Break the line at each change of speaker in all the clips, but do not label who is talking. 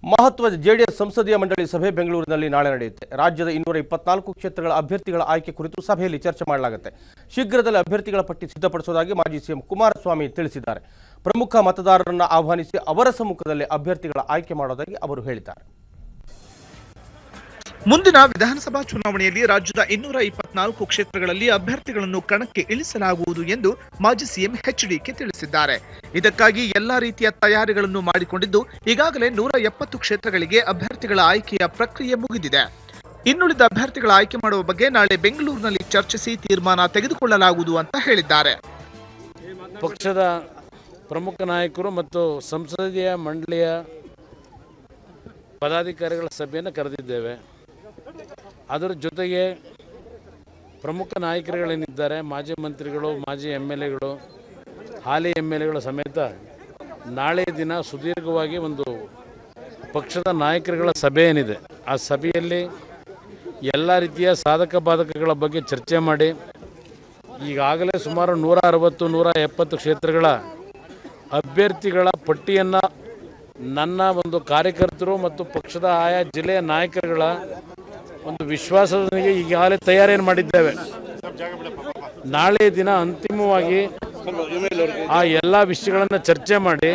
ಮಹತ್ವದ ಜೆಡಿಎಸ್ ಸಂಸದೀಯ ಮಂಡಳಿ ಸಭೆ ಬೆಂಗಳೂರಿನಲ್ಲಿ ನಾಳೆ ನಡೆಯುತ್ತೆ ರಾಜ್ಯದ ಇನ್ನೂರ ಇಪ್ಪತ್ನಾಲ್ಕು ಕ್ಷೇತ್ರಗಳ ಅಭ್ಯರ್ಥಿಗಳ ಆಯ್ಕೆ ಕುರಿತು ಸಭೆಯಲ್ಲಿ ಚರ್ಚೆ ಮಾಡಲಾಗುತ್ತೆ ಶೀಘ್ರದಲ್ಲೇ ಅಭ್ಯರ್ಥಿಗಳ ಪಟ್ಟಿ ಸಿದ್ಧಪಡಿಸುವುದಾಗಿ ಮಾಜಿ ಸಿಎಂ ಕುಮಾರಸ್ವಾಮಿ ತಿಳಿಸಿದ್ದಾರೆ ಪ್ರಮುಖ ಮತದಾರರನ್ನ ಆಹ್ವಾನಿಸಿ ಅವರ ಸಮ್ಮುಖದಲ್ಲಿ ಅಭ್ಯರ್ಥಿಗಳ ಆಯ್ಕೆ ಮಾಡೋದಾಗಿ ಅವರು ಹೇಳಿದ್ದಾರೆ
ಮುಂದಿನ ವಿಧಾನಸಭಾ ಚುನಾವಣೆಯಲ್ಲಿ ರಾಜ್ಯದ ಇನ್ನೂರ ಇಪ್ಪತ್ನಾಲ್ಕು ಕ್ಷೇತ್ರಗಳಲ್ಲಿ ಅಭ್ಯರ್ಥಿಗಳನ್ನು ಕಣಕ್ಕೆ ಇಳಿಸಲಾಗುವುದು ಎಂದು ಮಾಜಿ ಸಿಎಂ ಎಚ್ಡಿಕೆ ತಿಳಿಸಿದ್ದಾರೆ ಇದಕ್ಕಾಗಿ ಎಲ್ಲಾ ರೀತಿಯ ತಯಾರಿಗಳನ್ನು ಮಾಡಿಕೊಂಡಿದ್ದು ಈಗಾಗಲೇ ನೂರ ಎಪ್ಪತ್ತು ಕ್ಷೇತ್ರಗಳಿಗೆ ಅಭ್ಯರ್ಥಿಗಳ ಆಯ್ಕೆಯ ಪ್ರಕ್ರಿಯೆ ಮುಗಿದಿದೆ ಇನ್ನುಳಿದ ಅಭ್ಯರ್ಥಿಗಳ ಆಯ್ಕೆ ಮಾಡುವ ಬಗ್ಗೆ ನಾಳೆ ಬೆಂಗಳೂರಿನಲ್ಲಿ ಚರ್ಚಿಸಿ ತೀರ್ಮಾನ ತೆಗೆದುಕೊಳ್ಳಲಾಗುವುದು ಅಂತ ಹೇಳಿದ್ದಾರೆ
ಪಕ್ಷದ ಪ್ರಮುಖ ನಾಯಕರು ಮತ್ತು ಸಂಸದೀಯ ಮಂಡಳಿಯ ಪದಾಧಿಕಾರಿಗಳ ಸಭೆಯನ್ನು ಕರೆದಿದ್ದೇವೆ ಅದರ ಜೊತೆಗೆ ಪ್ರಮುಖ ನಾಯಕರುಗಳೇನಿದ್ದಾರೆ ಮಾಜಿ ಮಂತ್ರಿಗಳು ಮಾಜಿ ಎಮ್ ಎಲ್ ಎಗಳು ಹಾಲಿ ಎಮ್ ಎಲ್ ಎಗಳ ಸಮೇತ ನಾಳೆ ದಿನ ಸುದೀರ್ಘವಾಗಿ ಒಂದು ಪಕ್ಷದ ನಾಯಕರುಗಳ ಸಭೆ ಏನಿದೆ ಆ ಸಭೆಯಲ್ಲಿ ಎಲ್ಲ ರೀತಿಯ ಸಾಧಕ ಬಾಧಕಗಳ ಬಗ್ಗೆ ಚರ್ಚೆ ಮಾಡಿ ಈಗಾಗಲೇ ಸುಮಾರು ನೂರ ಅರವತ್ತು ನೂರ ಎಪ್ಪತ್ತು ಕ್ಷೇತ್ರಗಳ ಅಭ್ಯರ್ಥಿಗಳ ಪಟ್ಟಿಯನ್ನು ನನ್ನ ಒಂದು ಕಾರ್ಯಕರ್ತರು ಮತ್ತು ಪಕ್ಷದ ಆಯಾ ಜಿಲ್ಲೆಯ ನಾಯಕರುಗಳ ಒಂದು ವಿಶ್ವಾಸದೊಂದಿಗೆ ಈಗಾಗಲೇ ತಯಾರಿಯನ್ನು ಮಾಡಿದ್ದೇವೆ ನಾಳೆ ದಿನ ಅಂತಿಮವಾಗಿ ಆ ಎಲ್ಲ ವಿಷಯಗಳನ್ನು ಚರ್ಚೆ ಮಾಡಿ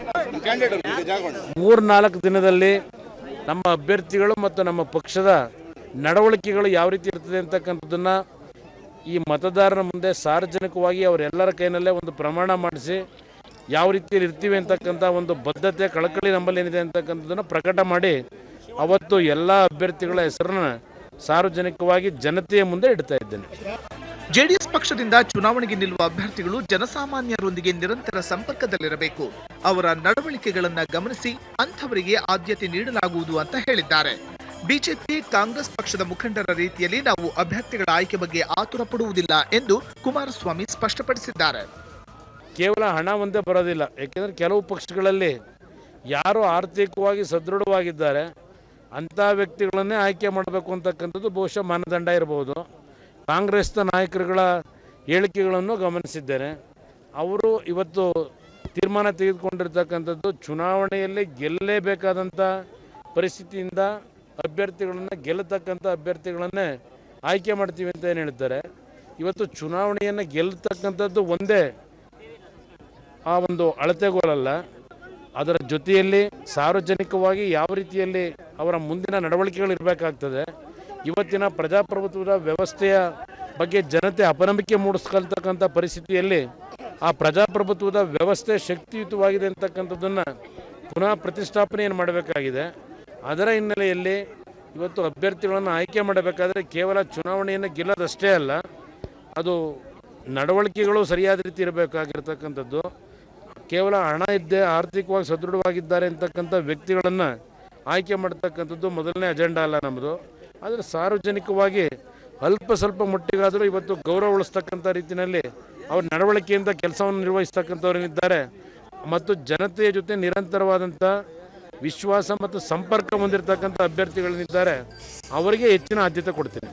ಮೂರ್ನಾಲ್ಕು ದಿನದಲ್ಲಿ ನಮ್ಮ ಅಭ್ಯರ್ಥಿಗಳು ಮತ್ತು ನಮ್ಮ ಪಕ್ಷದ ನಡವಳಿಕೆಗಳು ಯಾವ ರೀತಿ ಇರ್ತದೆ ಅಂತಕ್ಕಂಥದ್ದನ್ನು ಈ ಮತದಾರರ ಮುಂದೆ ಸಾರ್ವಜನಿಕವಾಗಿ ಅವರೆಲ್ಲರ ಕೈನಲ್ಲೇ ಒಂದು ಪ್ರಮಾಣ ಮಾಡಿಸಿ ಯಾವ ರೀತಿಯಲ್ಲಿ ಇರ್ತೀವಿ ಅಂತಕ್ಕಂಥ ಒಂದು ಬದ್ಧತೆ ಕಳಕಳಿ ನಮ್ಮಲ್ಲಿ ಏನಿದೆ ಅಂತಕ್ಕಂಥದ್ದನ್ನು ಪ್ರಕಟ ಮಾಡಿ ಅವತ್ತು ಎಲ್ಲ ಅಭ್ಯರ್ಥಿಗಳ ಹೆಸರನ್ನ ಸಾರ್ವಜನಿಕವಾಗಿ ಜನತೆಯ ಮುಂದೆ ಇಡ್ತಾ ಇದ್ದೇನೆ
ಜೆಡಿಎಸ್ ಪಕ್ಷದಿಂದ ಚುನಾವಣೆಗೆ ನಿಲ್ಲುವ ಅಭ್ಯರ್ಥಿಗಳು ಜನಸಾಮಾನ್ಯರೊಂದಿಗೆ ನಿರಂತರ ಸಂಪರ್ಕದಲ್ಲಿರಬೇಕು ಅವರ ನಡವಳಿಕೆಗಳನ್ನ ಗಮನಿಸಿ ಅಂಥವರಿಗೆ ಆದ್ಯತೆ ನೀಡಲಾಗುವುದು ಅಂತ ಹೇಳಿದ್ದಾರೆ ಬಿಜೆಪಿ ಕಾಂಗ್ರೆಸ್ ಪಕ್ಷದ ಮುಖಂಡರ ರೀತಿಯಲ್ಲಿ ನಾವು ಅಭ್ಯರ್ಥಿಗಳ ಆಯ್ಕೆ ಬಗ್ಗೆ ಆತುರ ಪಡುವುದಿಲ್ಲ ಎಂದು ಕುಮಾರಸ್ವಾಮಿ ಸ್ಪಷ್ಟಪಡಿಸಿದ್ದಾರೆ
ಕೇವಲ ಹಣ ಒಂದೇ ಬರೋದಿಲ್ಲ ಯಾಕೆಂದರೆ ಕೆಲವು ಪಕ್ಷಗಳಲ್ಲಿ ಯಾರು ಆರ್ಥಿಕವಾಗಿ ಸದೃಢವಾಗಿದ್ದಾರೆ ಅಂಥ ವ್ಯಕ್ತಿಗಳನ್ನೇ ಆಯ್ಕೆ ಮಾಡಬೇಕು ಅಂತಕ್ಕಂಥದ್ದು ಬಹುಶಃ ಮಾನದಂಡ ಇರಬಹುದು ಕಾಂಗ್ರೆಸ್ನ ನಾಯಕರುಗಳ ಹೇಳಿಕೆಗಳನ್ನು ಗಮನಿಸಿದ್ದೇನೆ ಅವರು ಇವತ್ತು ತೀರ್ಮಾನ ತೆಗೆದುಕೊಂಡಿರ್ತಕ್ಕಂಥದ್ದು ಚುನಾವಣೆಯಲ್ಲಿ ಗೆಲ್ಲಲೇಬೇಕಾದಂಥ ಪರಿಸ್ಥಿತಿಯಿಂದ ಅಭ್ಯರ್ಥಿಗಳನ್ನು ಗೆಲ್ಲತಕ್ಕಂಥ ಅಭ್ಯರ್ಥಿಗಳನ್ನೇ ಆಯ್ಕೆ ಮಾಡ್ತೀವಿ ಅಂತ ಏನು ಹೇಳ್ತಾರೆ ಇವತ್ತು ಚುನಾವಣೆಯನ್ನು ಗೆಲ್ಲತಕ್ಕಂಥದ್ದು ಒಂದೇ ಆ ಒಂದು ಅಳತೆಗೋಲಲ್ಲ ಅದರ ಜೊತೆಯಲ್ಲಿ ಸಾರ್ವಜನಿಕವಾಗಿ ಯಾವ ರೀತಿಯಲ್ಲಿ ಅವರ ಮುಂದಿನ ನಡವಳಿಕೆಗಳು ಇರಬೇಕಾಗ್ತದೆ ಇವತ್ತಿನ ಪ್ರಜಾಪ್ರಭುತ್ವದ ವ್ಯವಸ್ಥೆಯ ಬಗ್ಗೆ ಜನತೆ ಅಪನಂಬಿಕೆ ಮೂಡಿಸ್ಕೊಳ್ತಕ್ಕಂಥ ಪರಿಸ್ಥಿತಿಯಲ್ಲಿ ಆ ಪ್ರಜಾಪ್ರಭುತ್ವದ ವ್ಯವಸ್ಥೆ ಶಕ್ತಿಯುತವಾಗಿದೆ ಅಂತಕ್ಕಂಥದ್ದನ್ನು ಪುನಃ ಪ್ರತಿಷ್ಠಾಪನೆಯನ್ನು ಮಾಡಬೇಕಾಗಿದೆ ಅದರ ಹಿನ್ನೆಲೆಯಲ್ಲಿ ಇವತ್ತು ಅಭ್ಯರ್ಥಿಗಳನ್ನು ಆಯ್ಕೆ ಮಾಡಬೇಕಾದ್ರೆ ಕೇವಲ ಚುನಾವಣೆಯನ್ನು ಗೆಲ್ಲೋದಷ್ಟೇ ಅಲ್ಲ ಅದು ನಡವಳಿಕೆಗಳು ಸರಿಯಾದ ರೀತಿ ಇರಬೇಕಾಗಿರ್ತಕ್ಕಂಥದ್ದು ಕೇವಲ ಹಣ ಇದ್ದೇ ಆರ್ಥಿಕವಾಗಿ ಸದೃಢವಾಗಿದ್ದಾರೆ ಅಂತಕ್ಕಂಥ ವ್ಯಕ್ತಿಗಳನ್ನು ಆಯ್ಕೆ ಮಾಡ್ತಕ್ಕಂಥದ್ದು ಮೊದಲನೇ ಅಜೆಂಡಾ ಅಲ್ಲ ನಮ್ಮದು ಆದರೆ ಸಾರ್ವಜನಿಕವಾಗಿ ಅಲ್ಪ ಸ್ವಲ್ಪ ಮಟ್ಟಿಗಾದರೂ ಇವತ್ತು ಗೌರವ ಉಳಿಸ್ತಕ್ಕಂಥ ರೀತಿಯಲ್ಲಿ ಅವ್ರ ನಡವಳಿಕೆಯಿಂದ ಕೆಲಸವನ್ನು ನಿರ್ವಹಿಸ್ತಕ್ಕಂಥವ್ರೇನಿದ್ದಾರೆ ಮತ್ತು ಜನತೆಯ ಜೊತೆ ನಿರಂತರವಾದಂಥ ವಿಶ್ವಾಸ ಮತ್ತು ಸಂಪರ್ಕ ಹೊಂದಿರತಕ್ಕಂಥ ಅಭ್ಯರ್ಥಿಗಳೇನಿದ್ದಾರೆ ಅವರಿಗೆ ಹೆಚ್ಚಿನ ಆದ್ಯತೆ ಕೊಡ್ತೀನಿ